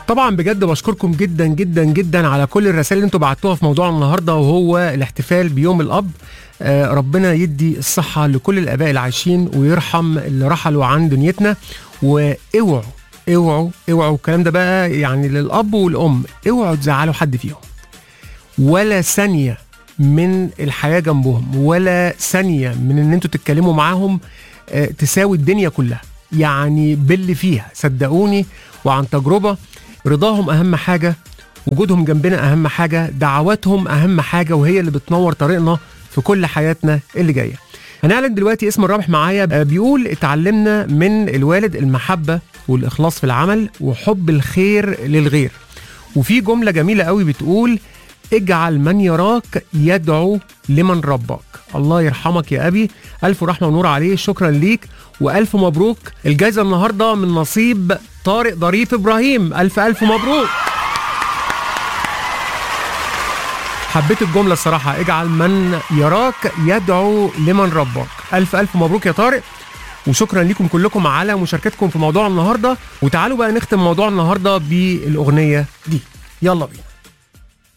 طبعا بجد بشكركم جدا جدا جدا على كل الرسائل اللي انتوا بعتوها في موضوع النهارده وهو الاحتفال بيوم الاب آه، ربنا يدي الصحة لكل الآباء العايشين ويرحم اللي رحلوا عن دنيتنا واوعوا اوعوا اوعوا الكلام ده بقى يعني للأب والأم اوعوا تزعلوا حد فيهم ولا ثانية من الحياة جنبهم ولا ثانية من ان انتوا تتكلموا معاهم آه، تساوي الدنيا كلها يعني باللي فيها صدقوني وعن تجربة رضاهم أهم حاجة وجودهم جنبنا أهم حاجة دعواتهم أهم حاجة وهي اللي بتنور طريقنا في كل حياتنا اللي جاية هنعلن دلوقتي اسم الرابح معايا آه، بيقول اتعلمنا من الوالد المحبة والإخلاص في العمل وحب الخير للغير وفي جملة جميلة قوي بتقول اجعل من يراك يدعو لمن ربك الله يرحمك يا أبي ألف رحمة ونور عليه شكرا ليك وألف مبروك الجائزة النهاردة من نصيب طارق ظريف إبراهيم ألف ألف مبروك حبيت الجملة الصراحة اجعل من يراك يدعو لمن ربك ألف ألف مبروك يا طارق وشكرا لكم كلكم على مشاركتكم في موضوع النهاردة وتعالوا بقى نختم موضوع النهاردة بالأغنية دي يلا بينا